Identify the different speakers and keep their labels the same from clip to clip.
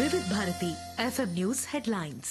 Speaker 1: Vividh Bharati FM news headlines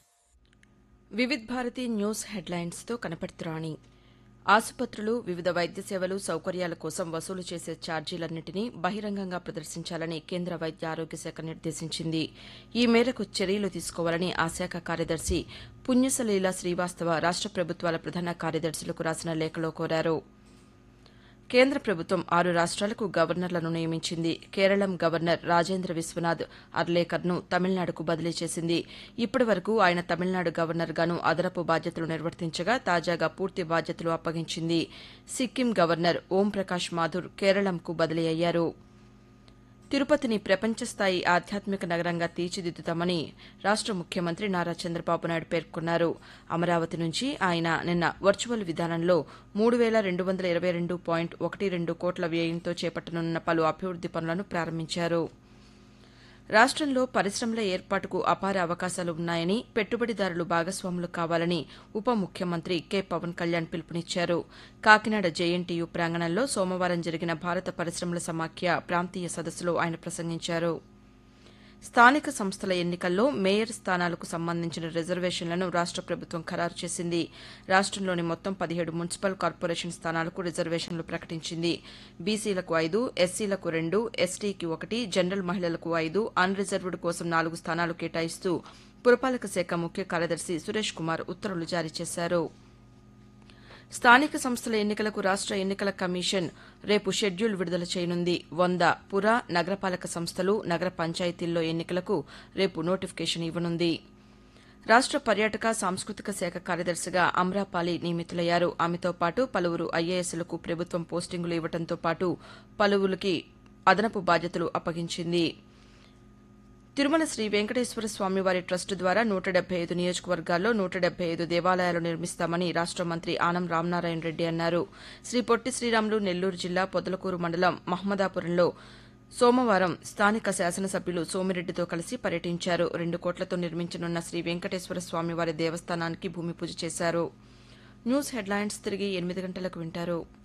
Speaker 2: Vividh Bharati news హెడ్లైన్స్తో కనపడుతురాణి ఆసుపత్రులు వివిధ వైద్య సేవలు సౌకర్యాల కోసం వసూలు చేసే ఛార్జీలన్నింటినీ బహిరంగంగా ప్రదర్శించాలని కేంద్ర వైద్య ఆరోగ్య శాఖ నిర్దేశించింది ఈ మేరకు చర్యలు తీసుకోవాలని ఆ శాఖ కార్యదర్శి పుణ్యసలీల శ్రీవాస్తవ రాష్ట ప్రభుత్వాల ప్రధాన కార్యదర్శులకు రాసిన లేఖలో కోరారు కేంద్ర ప్రభుత్వం ఆరు రాష్ట్రాలకు గవర్నర్లను నియమించింది కేరళం గవర్నర్ రాజేంద్ర విశ్వనాథ్ అర్లేకర్ను తమిళనాడుకు బదిలీ చేసింది ఇప్పటి వరకు ఆయన తమిళనాడు గవర్నర్గాను అదనపు బాధ్యతలు నిర్వర్తించగా తాజాగా పూర్తి బాధ్యతలు అప్పగించింది సిక్కిం గవర్నర్ ఓం ప్రకాష్ మాథుర్ కేరళంకు బదిలీ అయ్యారు తిరుపతిని ప్రపంచస్థాయి ఆధ్యాత్మిక నగరంగా తీర్చిదిద్దుతామని రాష్ట ముఖ్యమంత్రి నారా చంద్రబాబు నాయుడు పేర్కొన్నారు అమరావతి నుంచి ఆయన నిన్న వర్చువల్ విధానంలో మూడు వేల రెండు వందల ఇరవై రెండు పాయింట్ ఒకటి రెండు కోట్ల వ్యయంతో చేపట్టనున్న పలు అభివృద్ది పనులను ప్రారంభించారు రాష్టంలో పరిశ్రమల ఏర్పాటుకు అపార అవకాశాలు ఉన్నాయని పెట్టుబడిదారులు భాగస్వాములు కావాలని ఉప ముఖ్యమంత్రి కె పవన్ కళ్యాణ్ పిలుపునిచ్చారు కాకినాడ జేఎన్టీయూ ప్రాంగణంలో సోమవారం జరిగిన భారత పరిశ్రమల సమాఖ్య ప్రాంతీయ సదస్సులో ఆయన ప్రసంగించారు స్థానిక సంస్థల ఎన్నికల్లో మేయర్ స్థానాలకు సంబంధించిన రిజర్వేషన్లను రాష్ట ప్రభుత్వం ఖరారు చేసింది రాష్టంలోని మొత్తం పదిహేడు మున్సిపల్ కార్పొరేషన్ స్థానాలకు రిజర్వేషన్లు ప్రకటించింది బీసీలకు ఐదు ఎస్సీలకు రెండు ఎస్టీకి ఒకటి జనరల్ మహిళలకు ఐదు అన్ రిజర్వ్డ్ కోసం నాలుగు స్థానాలు కేటాయిస్తూ పురపాలక శాఖ ముఖ్య కార్యదర్శి సురేష్ కుమార్ ఉత్తర్వులు జారీ చేశారు స్థానిక సంస్థల ఎన్నికలకు రాష్ట ఎన్నికల కమిషన్ రేపు షెడ్యూల్ విడుదల చేయనుంది వంద పుర నగరపాలక సంస్థలు నగర పంచాయతీల్లో ఎన్నికలకు రేపు నోటిఫికేషన్ ఇవ్వనుంది రాష్ట పర్యాటక సాంస్కృతిక శాఖ కార్యదర్శిగా అమ్రాపాలి నియమితులయ్యారు ఆమెతో పాటు పలువురు ఐఏఎస్లకు ప్రభుత్వం పోస్టింగులు ఇవ్వడంతో పాటు పలువురికి అదనపు బాధ్యతలు అప్పగించింది తిరుమల శ్రీ వెంకటేశ్వర స్వామివారి ట్రస్టు ద్వారా నూట డెబ్బై ఐదు నియోజకవర్గాల్లో నూట డెబ్బై ఐదు దేవాలయాలు నిర్మిస్తామని రాష్ట మంత్రి ఆనం రామనారాయణ రెడ్డి అన్నారు శ్రీ పొట్టి శ్రీరాములు నెల్లూరు జిల్లా పొదలకూరు మండలం మహమ్మదాపురంలో సోమవారం స్థానిక శాసనసభ్యులు సోమిరెడ్డితో కలిసి పర్యటించారు రెండు కోట్లతో నిర్మించనున్న శ్రీ వెంకటేశ్వర స్వామివారి దేవస్థానానికి భూమి పూజ చేశారు న్యూస్ హెడ్లైన్స్ తిరిగి ఎనిమిది గంటలకు వింటారు